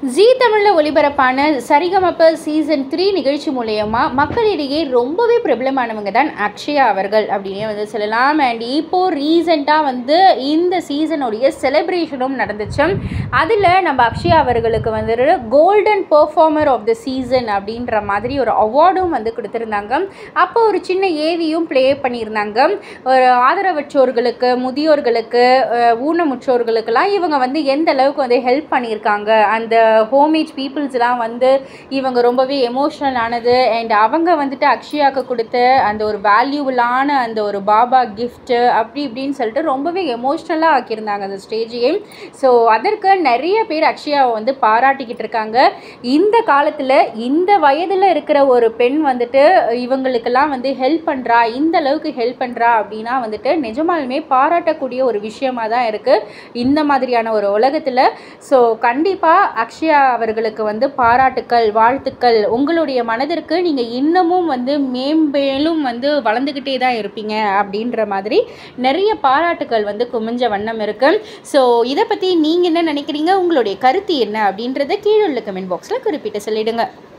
ஜீ தமிழில் ஒளிபரப்பான சரிகமப்ப season three நிகழ்ச்சி மூலயமா மக்களிடையே ரொம்பவே பிரபலமானவங்க தான் அக்ஷயா அவர்கள் அப்படின்னே வந்து சொல்லலாம் அண்ட் இப்போது ரீசெண்டாக வந்து இந்த சீசனுடைய செலிப்ரேஷனும் நடந்துச்சு அதில் நம்ம அக்ஷயா அவர்களுக்கு வந்து golden performer of the season அப்படின்ற மாதிரி ஒரு அவார்டும் வந்து கொடுத்துருந்தாங்க அப்போ ஒரு சின்ன ஏவியும் ப்ளே பண்ணியிருந்தாங்க ஒரு ஆதரவற்றோர்களுக்கு முதியோர்களுக்கு அஹ், ஊனமுற்றோர்களுக்கெல்லாம் இவங்க வந்து எந்த அளவுக்கு வந்து ஹெல்ப் பண்ணியிருக்காங்க அந்த ஹோமேஜ் பீப்புள்ஸ்லாம் வந்து இவங்க ரொம்பவே எமோஷ்னல் ஆனது அண்ட் அவங்க வந்துட்டு அக்ஷயாவுக்கு கொடுத்த அந்த ஒரு வேல்யூபிளான அந்த ஒரு பாபா கிஃப்ட்டு அப்படி இப்படின்னு சொல்லிட்டு ரொம்பவே எமோஷ்னலாக ஆக்கியிருந்தாங்க அந்த ஸ்டேஜையே ஸோ அதற்கு நிறைய பேர் அக்ஷயாவை வந்து பாராட்டிக்கிட்டு இருக்காங்க இந்த காலத்தில் இந்த வயதில் இருக்கிற ஒரு பெண் வந்துட்டு இவங்களுக்கெல்லாம் வந்து ஹெல்ப் பண்ணுறா இந்த அளவுக்கு ஹெல்ப் பண்ணுறா அப்படின்னா வந்துட்டு நிஜமாலுமே பாராட்டக்கூடிய ஒரு விஷயமா தான் இருக்குது இந்த மாதிரியான ஒரு உலகத்தில் ஸோ கண்டிப்பாக அக்ஷயா அவர்களுக்கு வந்து பாராட்டுக்கள் வாழ்த்துக்கள் உங்களுடைய மனதிற்கு நீங்கள் இன்னமும் வந்து மேம்பேலும் வந்து வளர்ந்துக்கிட்டே தான் இருப்பீங்க அப்படின்ற மாதிரி நிறைய பாராட்டுக்கள் வந்து குமிஞ்ச வண்ணம் இருக்கு ஸோ இதை பற்றி நீங்கள் என்ன நினைக்கிறீங்க உங்களுடைய கருத்து என்ன அப்படின்றத கீழே உள்ள கமெண்ட் பாக்ஸில் குறிப்பிட்டு சொல்லிடுங்க